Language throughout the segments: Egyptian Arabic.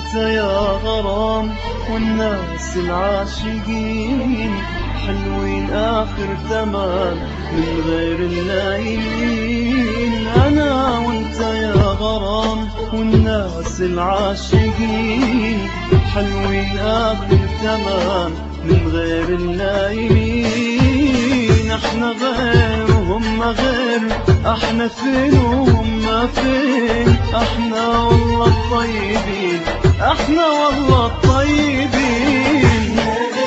وانت يا غرام والناس العاشقين حلوين آخر زمان من غير اللايين أنا وانت يا غرام والناس العاشقين حلوين آخر زمان من غير اللايين احنا غير وهم غير احنا فين وهم فين احنا والله الطيبين احنا والله الطيبين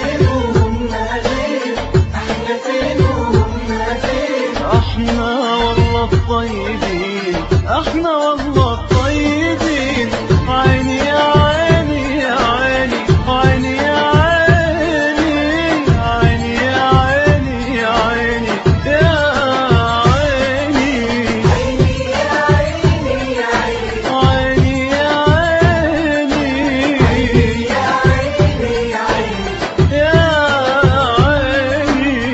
احنا والله الطيبين احنا والله الطيبين عيني يا عيني يا عيني عيني يا عيني عيني يا عيني يا عيني يا عيني عيني يا عيني يا عيني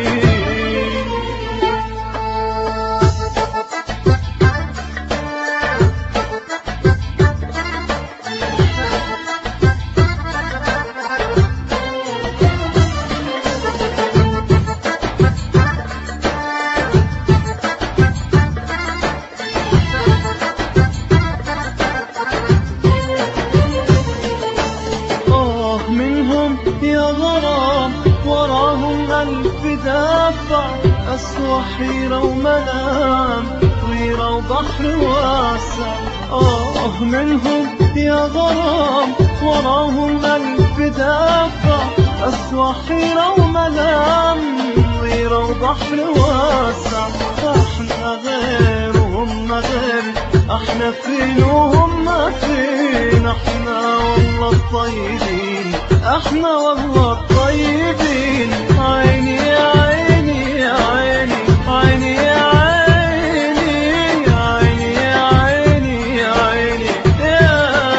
آه منهم يا غرام وراهم ألف دافع أسوى حيرة ومنام طويرة وبحر واسع آه منهم يا غرام وراهم ألف دافع أسوى حيرة ومنام طويرة وبحر واسع احنا غير وهم غير احنا فين وهم فين احنا والله الطيبين احنا والله الطيبين عيني يا عيني يا عيني عيني يا عيني عيني يا عيني يا عيني يا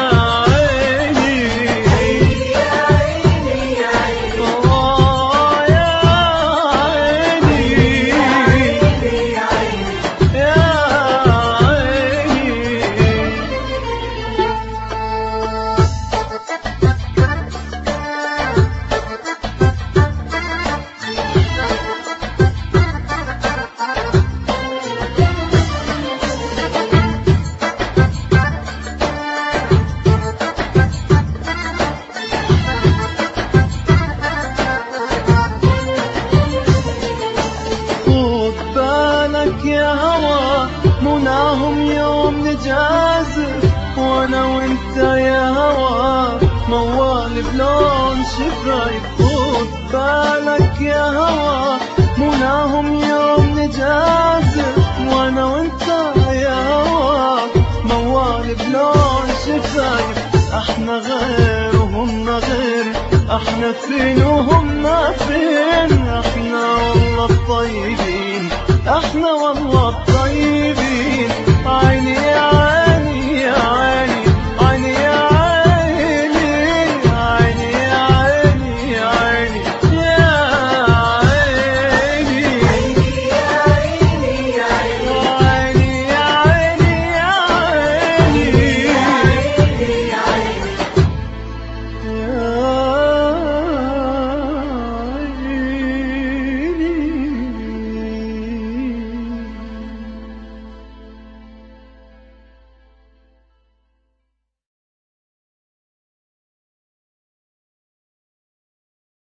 عيني آه يا عيني يا عيني خد بالك يا هوى مناهم يوم نجازف وانا وانت يا هوى موال بلون شفايف خد بالك يا هوى مناهم يوم نجازف وانا وانت يا هوى موال بلون شفايف احنا غير وهم غير احنا فين وهم فين احنا والله الطيبين احنا والله الطيبين عيني يا